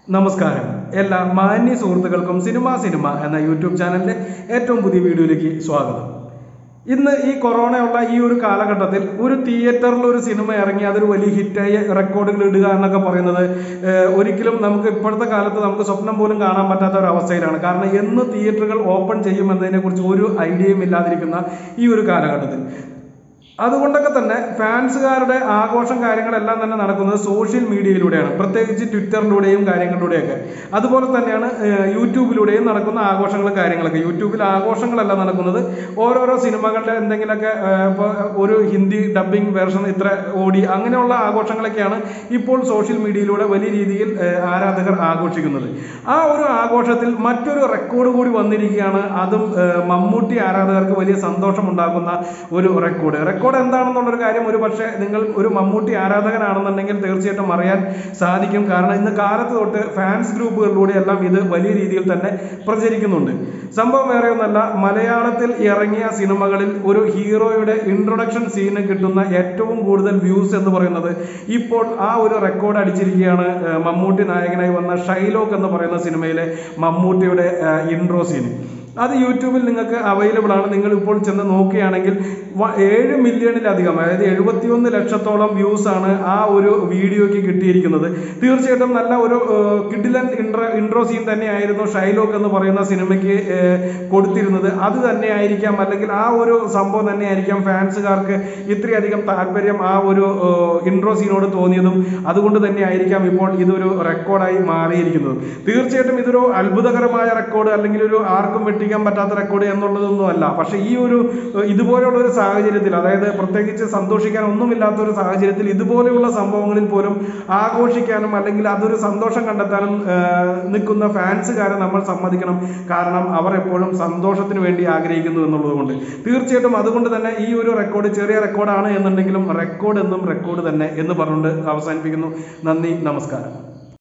നമസ്കാരം എല്ലാ മാന്യ സുഹൃത്തുക്കൾക്കും സിനിമ സിനിമ എന്ന യൂട്യൂബ് ചാനലിന്റെ ഏറ്റവും പുതിയ വീഡിയോയിലേക്ക് സ്വാഗതം ഇന്ന് ഈ കൊറോണയുള്ള ഈ ഒരു കാലഘട്ടത്തിൽ ഒരു തിയേറ്ററിൽ ഒരു സിനിമ ഇറങ്ങി അതൊരു വലിയ ഹിറ്റായി റെക്കോർഡുകൾ ഇടുക എന്നൊക്കെ പറയുന്നത് ഏഹ്, ഒരിക്കലും നമുക്ക് ഇപ്പോഴത്തെ കാലത്ത് നമുക്ക് സ്വപ്നം പോലും കാണാൻ പറ്റാത്ത ഒരു അവസ്ഥയിലാണ് കാരണം എന്ന് തിയേറ്ററുകൾ ഓപ്പൺ ചെയ്യുമെന്നതിനെ കുറിച്ച് ഒരു ഐഡിയയും ഇല്ലാതിരിക്കുന്ന ഈ ഒരു കാലഘട്ടത്തിൽ അതുകൊണ്ടൊക്കെ തന്നെ ഫാൻസുകാരുടെ ആഘോഷം കാര്യങ്ങളെല്ലാം തന്നെ നടക്കുന്നത് സോഷ്യൽ മീഡിയയിലൂടെയാണ് പ്രത്യേകിച്ച് ട്വിറ്ററിലൂടെയും കാര്യങ്ങളിലൂടെയൊക്കെ അതുപോലെ തന്നെയാണ് ഏഹ്, യൂട്യൂബിലൂടെയും നടക്കുന്ന ആഘോഷങ്ങളും കാര്യങ്ങളൊക്കെ യൂട്യൂബിൽ ആഘോഷങ്ങളല്ല നടക്കുന്നത് ഓരോരോ സിനിമകളുടെ എന്തെങ്കിലുമൊക്കെ ഏഹ്, ഇപ്പോൾ ഒരു ഹിന്ദി ഡബിങ് വേർഷൻ ഇത്ര ഓടി അങ്ങനെയുള്ള ആഘോഷങ്ങളൊക്കെയാണ് ഇപ്പോൾ സോഷ്യൽ മീഡിയയിലൂടെ വലിയ രീതിയിൽ ഏഹ്, ആരാധകർ ആഘോഷിക്കുന്നത് ആ ഒരു ആഘോഷത്തിൽ മറ്റൊരു റെക്കോർഡ് കൂടി വന്നിരിക്കുകയാണ് അതും ഏഹ്, മമ്മൂട്ടി ആരാധകർക്ക് വലിയ സന്തോഷമുണ്ടാക്കുന്ന ഒരു റെക്കോർഡ് റെക്കോർഡ് എന്താണെന്നുള്ളൊരു കാര്യം ഒരു പക്ഷേ നിങ്ങൾ ഒരു മമ്മൂട്ടി ആരാധകനാണെന്നുണ്ടെങ്കിൽ തീർച്ചയായിട്ടും അറിയാൻ സാധിക്കും കാരണം ഇന്ന് കാലത്ത് തൊട്ട് ഫാൻസ് ഗ്രൂപ്പുകളിലൂടെ എല്ലാം ഇത് വലിയ രീതിയിൽ തന്നെ പ്രചരിക്കുന്നുണ്ട് സംഭവം വേറെ ഒന്നല്ല മലയാളത്തിൽ ഇറങ്ങിയ സിനിമകളിൽ ഒരു ഹീറോയുടെ ഇൻട്രൊഡക്ഷൻ സീന് കിട്ടുന്ന ഏറ്റവും കൂടുതൽ വ്യൂസ് എന്ന് പറയുന്നത് ഇപ്പോൾ ആ ഒരു റെക്കോർഡ് അടിച്ചിരിക്കുകയാണ് ഏഹ്, മമ്മൂട്ടി നായകനായി വന്ന ഷൈലോക്ക് എന്ന് പറയുന്ന സിനിമയിലെ മമ്മൂട്ടിയുടെ ഇൻട്രോ സീന് അത് യൂട്യൂബിൽ നിങ്ങൾക്ക് അവൈലബിൾ ആണ് നിങ്ങൾ ഇപ്പോൾ ചെന്ന് നോക്കുകയാണെങ്കിൽ വ- ഏഴ് മില്യണിലധികം അതായത് എഴുപത്തിയൊന്ന് ലക്ഷത്തോളം വ്യൂസ് ആണ് ആ ഒരു വീഡിയോയ്ക്ക് കിട്ടിയിരിക്കുന്നത് തീർച്ചയായിട്ടും നല്ല ഒരു ഏഹ്, കിഡിലൻ ഇൻട്രോ ഇൻട്രോ സീൻ തന്നെയായിരുന്നു ഷൈലോക്ക് എന്ന് പറയുന്ന സിനിമയ്ക്ക് ഏഹ്, കൊടുത്തിരുന്നത് അത് തന്നെയായിരിക്കാം അല്ലെങ്കിൽ ആ ഒരു സംഭവം തന്നെയായിരിക്കാം ഫാൻസുകാർക്ക് ഇത്രയധികം താല്പര്യം ആ ഒരു ഇൻട്രോ സീനോട് തോന്നിയതും അതുകൊണ്ട് തന്നെ ആയിരിക്കാം ഇപ്പോൾ ഇതൊരു റെക്കോർഡായി മാറിയിരിക്കുന്നത് തീർച്ചയായിട്ടും ഇതൊരു അത്ഭുതകരമായ റെക്കോർഡ് അല്ലെങ്കിൽ ഒരു ആർക്കും വെട്ടിക്കാൻ പറ്റാത്ത റെക്കോർഡ് എന്നുള്ളതൊന്നും അല്ല പക്ഷേ ഈ ഒരു ഏഹ്, ഇതുപോലെയുള്ള ഒരു സാഹചര്യത്തിൽ അതായത് പ്രത്യേകിച്ച് സന്തോഷിക്കാൻ ഒന്നുമില്ലാത്ത ഒരു സാഹചര്യത്തിൽ ഇതുപോലെയുള്ള സംഭവങ്ങളിൽ പോലും ആഘോഷിക്കാനും അല്ലെങ്കിൽ അതൊരു സന്തോഷം കണ്ടെത്താനും ഏഹ്, നിൽക്കുന്ന ഫാൻസുകാരെ നമ്മൾ സമ്മതിക്കണം കാരണം അവർ എപ്പോഴും സന്തോഷത്തിന് വേണ്ടി ആഗ്രഹിക്കുന്നു എന്നുള്ളത് കൊണ്ട് തീർച്ചയായിട്ടും അതുകൊണ്ട് തന്നെ ഈ ഒരു റെക്കോർഡ് ചെറിയ റെക്കോർഡാണ് എന്നുണ്ടെങ്കിലും റെക്കോർഡ് എന്നും റെക്കോർഡ് തന്നെ എന്ന് പറഞ്ഞുകൊണ്ട് അവസാനിപ്പിക്കുന്നു നന്ദി നമസ്കാരം